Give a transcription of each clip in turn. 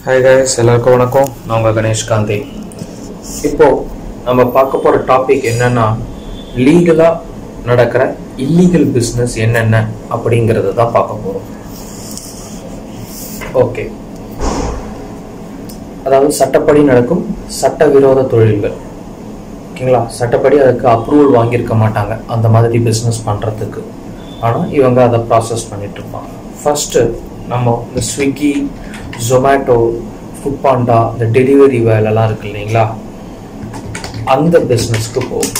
hi guys எல்லாருக்கும் வணக்கம் நான் உங்கள் கணேஷ் காந்தி இப்போ நம்ம பார்க்க போகிற டாபிக் என்னன்னா லீகலாக நடக்கிற இல்லீகல் பிஸ்னஸ் என்னென்ன அப்படிங்கிறத தான் பார்க்க போகிறோம் ஓகே அதாவது சட்டப்படி நடக்கும் சட்டவிரோத தொழில்கள் ஓகேங்களா சட்டப்படி அதுக்கு அப்ரூவல் வாங்கியிருக்க மாட்டாங்க அந்த மாதிரி பிஸ்னஸ் பண்ணுறதுக்கு ஆனால் இவங்க அதை ப்ராசஸ் பண்ணிட்டு இருப்பாங்க ஃபர்ஸ்ட்டு நம்ம இந்த ஸ்விக்கி ஜொமேட்டோ ஃபுட் பாண்டா இந்த டெலிவரி வேலைலாம் இருக்கு இல்லைங்களா அந்த பிஸ்னஸ்க்கு போகும்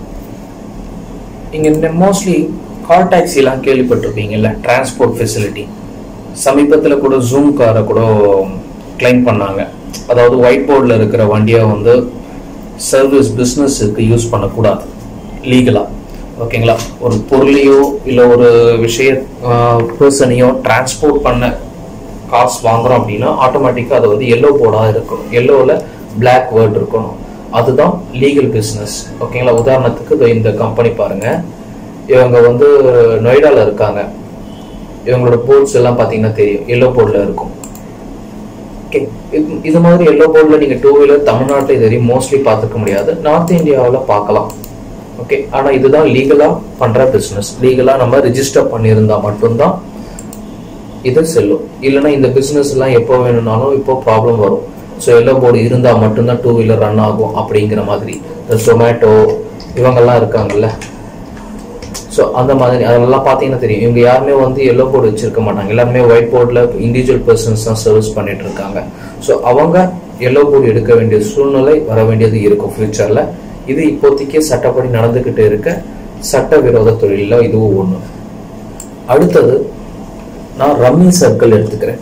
இங்கே மோஸ்ட்லி கால் டாக்ஸிலாம் கேள்விப்பட்டிருப்பீங்கல்ல டிரான்ஸ்போர்ட் ஃபெசிலிட்டி சமீபத்தில் கூட ஜூம் காரை கூட கிளைம் பண்ணாங்க அதாவது ஒயிட் போர்டில் இருக்கிற வண்டியை வந்து சர்வீஸ் பிஸ்னஸுக்கு யூஸ் பண்ணக்கூடாது லீகலாக ஓகேங்களா ஒரு பொருளையோ இல்லை ஒரு விஷய பர்சனையோ டிரான்ஸ்போர்ட் பண்ண காசு வாங்குறோம் அப்படின்னா ஆட்டோமேட்டிக்காக அது வந்து எல்லோ போர்டாக இருக்கணும் எல்லோவில் பிளாக் வேர்ட் இருக்கணும் அதுதான் லீகல் பிஸ்னஸ் ஓகேங்களா உதாரணத்துக்கு இதோ இந்த கம்பெனி பாருங்க இவங்க வந்து நொய்டாவில் இருக்காங்க இவங்களோட போர்ட்ஸ் எல்லாம் பார்த்தீங்கன்னா தெரியும் எல்லோ போர்டில் இருக்கும் ஓகே இது- இது மாதிரி எல்லோ போர்டில் நீங்கள் டூ வீலர் தமிழ்நாட்டில் இது வரையும் மோஸ்ட்லி பார்த்துக்க முடியாது நார்த் இந்தியாவில் பார்க்கலாம் ஓகே ஆனால் இதுதான் லீகலாக பண்ணுற பிஸ்னஸ் லீகலாக நம்ம ரிஜிஸ்டர் பண்ணியிருந்தா மட்டும்தான் இது செல்லும் இல்லைன்னா இந்த பிஸ்னஸ் எல்லாம் எப்போ வேணும்னாலும் இப்போ ப்ராப்ளம் வரும் ஸோ எல்லோ போர்டு இருந்தால் மட்டும்தான் டூ வீலர் ரன் ஆகும் அப்படிங்கிற மாதிரி இந்த ஜொமேட்டோ இவங்கெல்லாம் இருக்காங்கல்ல ஸோ அந்த மாதிரி அதெல்லாம் பார்த்தீங்கன்னா தெரியும் இவங்க யாருமே வந்து எல்லோ போர்டு வச்சிருக்க மாட்டாங்க எல்லாருமே ஒயிட் போர்டில் இண்டிவிஜுவல் பர்சன்ஸ் தான் சர்வீஸ் பண்ணிட்டு இருக்காங்க ஸோ அவங்க எல்லோ போர்டு எடுக்க வேண்டிய சூழ்நிலை வர வேண்டியது இருக்கும் ஃபியூச்சரில் இது இப்போதைக்கு சட்டப்படி நடந்துக்கிட்டு இருக்க சட்டவிரோத தொழிலில் இதுவும் ஒன்று அடுத்தது நான் ரம்மி சர்க்கிள் எடுத்துக்கிறேன்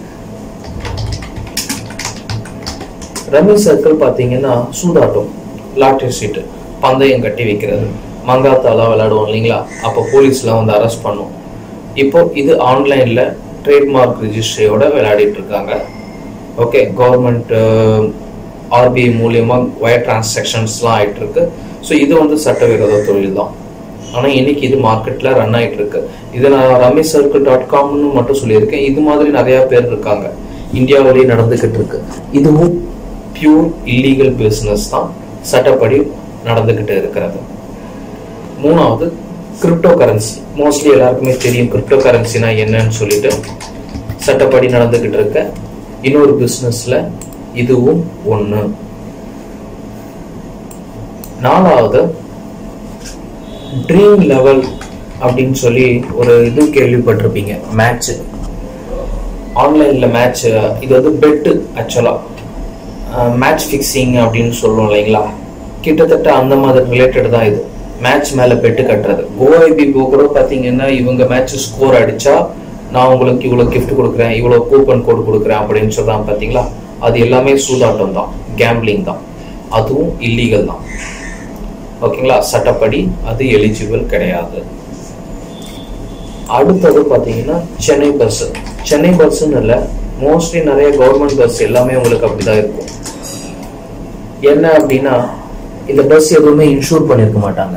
ரம்மி சர்க்கிள் பார்த்தீங்கன்னா சூதாட்டம் லாட்டரி சீட்டு பந்தயம் கட்டி வைக்கிறது மங்காத்தாலாம் விளையாடுவோம் இல்லைங்களா அப்போ போலீஸ்லாம் வந்து அரெஸ்ட் பண்ணும் இப்போ இது ஆன்லைனில் ட்ரேட்மார்க் ரிஜிஸ்ட்ரியோட விளையாடிட்டு இருக்காங்க ஓகே கவர்மெண்ட் ஆர்பிஐ மூலியமா வயர் டிரான்சாக்ஷன்ஸ்லாம் ஆயிட்டு இருக்கு ஸோ இது வந்து சட்டவிரோத தொழில் தான் ஆனால் இன்னைக்கு இது மார்க்கெட்டில் ரன் ஆயிட்டு இருக்கு இது நான் ரம்மி சர்க்கிள் டாட் காம்னு மட்டும் சொல்லியிருக்கேன் இது மாதிரி நிறைய பேர் இருக்காங்க இந்தியாவிலேயே நடந்துகிட்டு இருக்கு இதுவும் பியூர் இல்லீகல் பிஸ்னஸ் தான் சட்டப்படி நடந்துகிட்டு இருக்கிறது மூணாவது கிரிப்டோ கரன்சி மோஸ்ட்லி எல்லாருக்குமே தெரியும் கிரிப்டோ கரன்சினா என்னன்னு சொல்லிட்டு சட்டப்படி நடந்துகிட்டு இருக்க இன்னொரு பிஸ்னஸ்ல இதுவும் ஒன்று நாலாவது ட்ரீம் லெவல் அப்படின்னு சொல்லி ஒரு இது கேள்விப்பட்டிருப்பீங்க மேட்ச் ஆன்லைன்ல மேட்ச் இது வந்து பெட்டு ஆக்சுவலா மேட்ச் ஃபிக்ஸிங் அப்படின்னு சொல்லுவோம் இல்லைங்களா கிட்டத்தட்ட அந்த மாதிரி ரிலேட்டட் தான் இது மேட்ச் மேல பெட்டு கட்டுறது கோஐபி கூட பாத்தீங்கன்னா இவங்க மேட்ச் ஸ்கோர் அடிச்சா நான் உங்களுக்கு இவ்வளவு gift கொடுக்குறேன் இவ்வளவு கூப்பன் கோட் கொடுக்குறேன் அப்படின்னு சொல்றாங்க பாத்தீங்களா அது எல்லாமே சூதாட்டம் தான் கேம்பிளிங் தான் அதுவும் இல்லீகல் தான் ஓகேங்களா சட்டப்படி அது எலிஜிபிள் கிடையாது அடுத்தது பார்த்தீங்கன்னா சென்னை பஸ் சென்னை பஸ்ன்னு இல்லை மோஸ்ட்லி நிறைய கவர்மெண்ட் பஸ் எல்லாமே உங்களுக்கு அப்படிதான் இருக்கும் என்ன அப்படின்னா இந்த பஸ் எதுவுமே இன்சூர் பண்ணியிருக்க மாட்டாங்க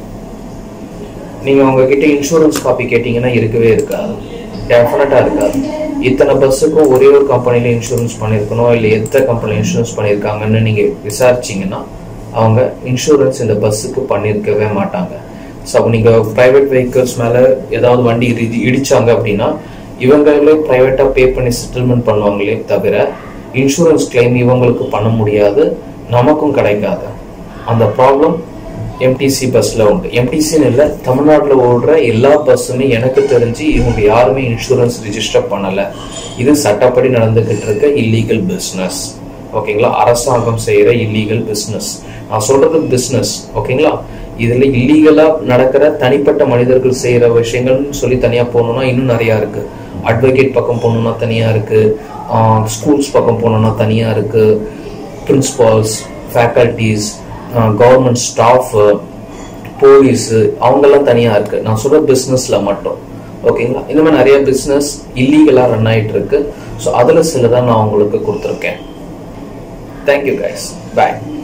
நீங்க உங்ககிட்ட இன்சூரன்ஸ் காப்பி கேட்டீங்கன்னா இருக்கவே இருக்காது டெஃபினட்டா இருக்காது இத்தனை பஸ்ஸுக்கும் ஒரே ஒரு கம்பெனில இன்சூரன்ஸ் பண்ணியிருக்கணும் இல்லை எத்தனை கம்பெனில இன்சூரன்ஸ் பண்ணியிருக்காங்கன்னு நீங்க விசாரிச்சீங்கன்னா அவங்க இன்சூரன்ஸ் இந்த பஸ்ஸுக்கு பண்ணியிருக்கவே மாட்டாங்க ஸோ நீங்க பிரைவேட் வெஹிக்கிள்ஸ் மேல ஏதாவது வண்டி இடி இடிச்சாங்க அப்படின்னா இவங்களே பிரைவேட்டா பே பண்ணி செட்டில்மெண்ட் பண்ணுவாங்களே தவிர இன்சூரன்ஸ் கிளைம் இவங்களுக்கு பண்ண முடியாது நமக்கும் கிடைக்காது அந்த ப்ராப்ளம் எம்டிசி பஸ்ல உண்டு எம்டிசின்னு இல்லை தமிழ்நாட்டில் ஓடுற எல்லா பஸ்ஸுமே எனக்கு தெரிஞ்சு இவங்க யாருமே இன்சூரன்ஸ் ரிஜிஸ்டர் பண்ணல இது சட்டப்படி நடந்துகிட்டு இருக்க இல்லீகல் பிஸ்னஸ் ஓகேங்களா அரசாங்கம் செய்யற இல்லீகல் பிஸ்னஸ் நான் சொல்றது பிஸ்னஸ் ஓகேங்களா இதுல இல்லீகலா நடக்கிற தனிப்பட்ட மனிதர்கள் செய்யற விஷயங்கள்னு சொல்லி தனியா போகணும்னா இன்னும் நிறைய இருக்கு அட்வொகேட் பக்கம் போகணும்னா தனியா இருக்கு ஸ்கூல்ஸ் பக்கம் போகணும்னா தனியா இருக்கு principals faculties government staff police அவங்கெல்லாம் தனியாக இருக்கு நான் சொல்ற பிஸ்னஸ்ல மட்டும் ஓகேங்களா இந்த மாதிரி நிறைய பிஸ்னஸ் இல்லீகலாக ரன் ஆயிட்டு இருக்கு ஸோ அதில் சில தான் நான் உங்களுக்கு கொடுத்துருக்கேன் தேங்க்யூ கைஸ் பாய்